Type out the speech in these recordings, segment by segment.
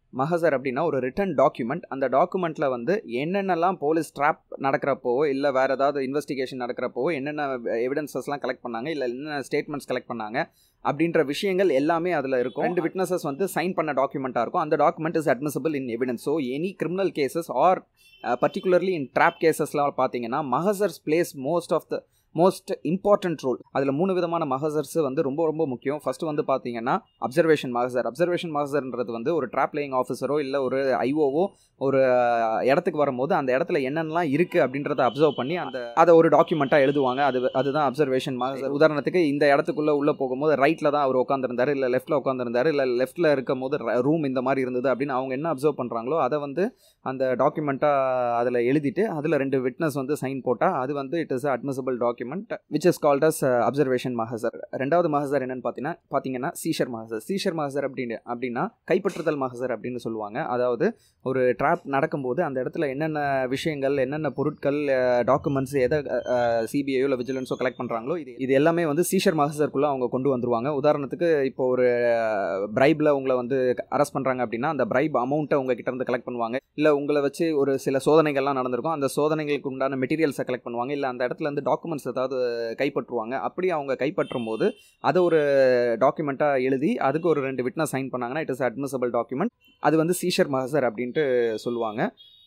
மகசர் அப்படின்னா ஒரு return document அந்த டாக்குமெண்ட்டில் வந்து என்னென்னலாம் போலீஸ் ட்ராப் நடக்கிறப்போ இல்லை வேறு ஏதாவது இன்வெஸ்டிகேஷன் நடக்கிறப்போ என்னென்ன எவிடன்சஸ்லாம் கலெக்ட் பண்ணாங்க இல்லை என்னென்ன ஸ்டேட்மெண்ட்ஸ் கலெக்ட் பண்ணாங்க அப்படின்ற விஷயங்கள் எல்லாமே அதில் இருக்கும் ரெண்டு விட்னஸஸ் வந்து சைன் பண்ண டாக்குமெண்ட்டாக இருக்கும் அந்த document is admissible in evidence so any criminal cases are particularly in trap கேசஸ்லாம் பார்த்தீங்கன்னா mahazar plays most of the most important role அதில் மூணு விதமான மகசர்ஸ் வந்து ரொம்ப ரொம்ப முக்கியம் ஃபர்ஸ்ட் வந்து பார்த்தீங்கன்னா அப்சர்வேஷன் மகசர் அப்சர்வேஷன் மகசர்ன்றது வந்து ஒரு ட்ராப் லேயிங் ஆஃபீஸரோ இல்லை ஒரு ஐஓவோ ஒரு இடத்துக்கு வரும்போது அந்த இடத்துல என்னென்னலாம் இருக்குது அப்படின்றத அப்சர்வ் பண்ணி அந்த அதை ஒரு டாக்குமெண்ட்டாக எழுதுவாங்க அது அதுதான் அப்சர்வேஷன் மகசர் உதாரணத்துக்கு இந்த இடத்துக்குள்ளே உள்ளே போகும்போது ரைட்டில் தான் அவர் உட்காந்துருந்தாரு இல்லை லெஃப்ட்டில் உட்காந்துருந்தாரு இல்லை லெஃப்ட்டில் இருக்கும் போது ரூம் இந்த மாதிரி இருந்தது அப்படின்னு அவங்க என்ன அப்சர்வ் பண்ணுறாங்களோ அதை வந்து அந்த டாக்குமெண்ட்டாக அதில் எழுதிட்டு அதில் ரெண்டு விட்னஸ் வந்து சைன் போட்டால் அது வந்து it is admissible document which is called as observation mahazar ரெண்டாவது மகசர் என்னன்னு பார்த்தீங்கன்னா பார்த்தீங்கன்னா சீஷர் மகசர் சீஷர் மகசர் அப்படின்னு அப்படின்னா கைப்பற்றுதல் மகசர் அப்படின்னு சொல்லுவாங்க அதாவது ஒரு ட்ராப் நடக்கும்போது அந்த இடத்துல என்னென்ன விஷயங்கள் என்னென்ன பொருட்கள் டாக்குமெண்ட்ஸ் எதை சிபிஐயோ இல்லை விஜிலன்ஸோ கலெக்ட் பண்ணுறாங்களோ இது இது எல்லாமே வந்து சீஷர் மகசருக்குள்ளே அவங்க கொண்டு வந்துருவாங்க உதாரணத்துக்கு இப்போ ஒரு பிரைபில் உங்களை வந்து அரெஸ்ட் பண்ணுறாங்க அப்படின்னா அந்த பிரைப் அமௌண்ட்டை உங்ககிட்ட இருந்து கலெக்ட் பண்ணுவாங்க இல்லை உங்களை வச்சு ஒரு சில சோதனைகள்லாம் நடந்திருக்கும் அந்த சோதனைகளுக்கு உண்டான மெட்டீரியல்ஸை கலெக்ட் பண்ணுவாங்க இல்லை அந்த இடத்துல இருந்து டாக்குமெண்ட்ஸ் ஏதாவது கைப்பற்றுவாங்க அப்படி அவங்க கைப்பற்றும் போது அதை ஒரு டாக்குமெண்ட்டாக எழுதி அதுக்கு ஒரு ரெண்டு விட்னஸ் சைன் பண்ணாங்கன்னா இட் இஸ் அட்மிசபிள் டாக்குமெண்ட் அது வந்து சீஷர் மகசர் அப்படின்ட்டு சொல்லுவாங்க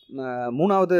மூணாவது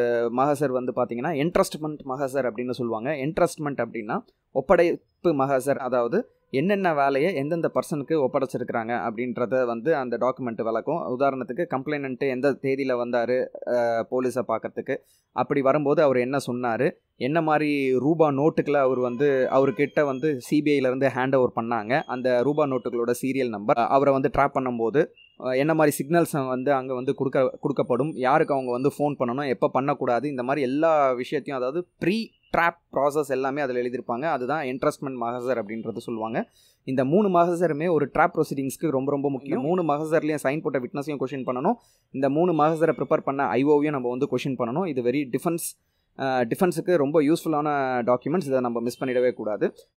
மகசர் வந்து பார்த்தீங்கன்னா என்ட்ரஸ்ட்மெண்ட் மகசர் அப்படின்னு சொல்லுவாங்க என்ட்ரஸ்ட்மெண்ட் அப்படின்னா ஒப்படைப்பு மகசர் அதாவது என்னென்ன வேலையை எந்தெந்த பர்சனுக்கு ஒப்படைச்சிருக்கிறாங்க அப்படின்றத வந்து அந்த டாக்குமெண்ட் விளக்கும் உதாரணத்துக்கு கம்ப்ளைனண்ட்டு எந்த தேதியில் வந்தார் போலீஸை பார்க்கறதுக்கு அப்படி வரும்போது அவர் என்ன சொன்னார் என்ன மாதிரி ரூபா நோட்டுகளை அவர் வந்து அவர்கிட்ட வந்து சிபிஐலேருந்து ஹேண்ட் ஓவர் பண்ணாங்க அந்த ரூபா நோட்டுகளோட சீரியல் நம்பர் அவரை வந்து ட்ராப் பண்ணும்போது என்ன மாதிரி சிக்னல்ஸ் வந்து அங்கே வந்து கொடுக்க கொடுக்கப்படும் யாருக்கு அவங்க வந்து ஃபோன் பண்ணணும் எப்போ பண்ணக்கூடாது இந்த மாதிரி எல்லா விஷயத்தையும் அதாவது ப்ரீ ட்ராப் ப்ராசஸ் எல்லாமே அதில் எழுதியிருப்பாங்க அதுதான் இன்ட்ரஸ்ட்மெண்ட் மகசர் அப்படின்றது சொல்லுவாங்க இந்த மூணு மகசருமே ஒரு ட்ராப் ப்ரொசீடிங்ஸ்க்கு ரொம்ப ரொம்ப முக்கியம் மூணு மகசர்லேயும் சைன் போட்ட விட்னஸையும் கொஷின் பண்ணணும் இந்த மூணு மகசரை ப்ரிப்பேர் பண்ண ஐஓவையும் நம்ம வந்து கொஷின் பண்ணணும் இது வெரி டிஃபென்ஸ் டிஃபென்ஸுக்கு ரொம்ப யூஸ்ஃபுல்லான டாக்குமெண்ட்ஸ் இதை நம்ம மிஸ் பண்ணிடவே கூடாது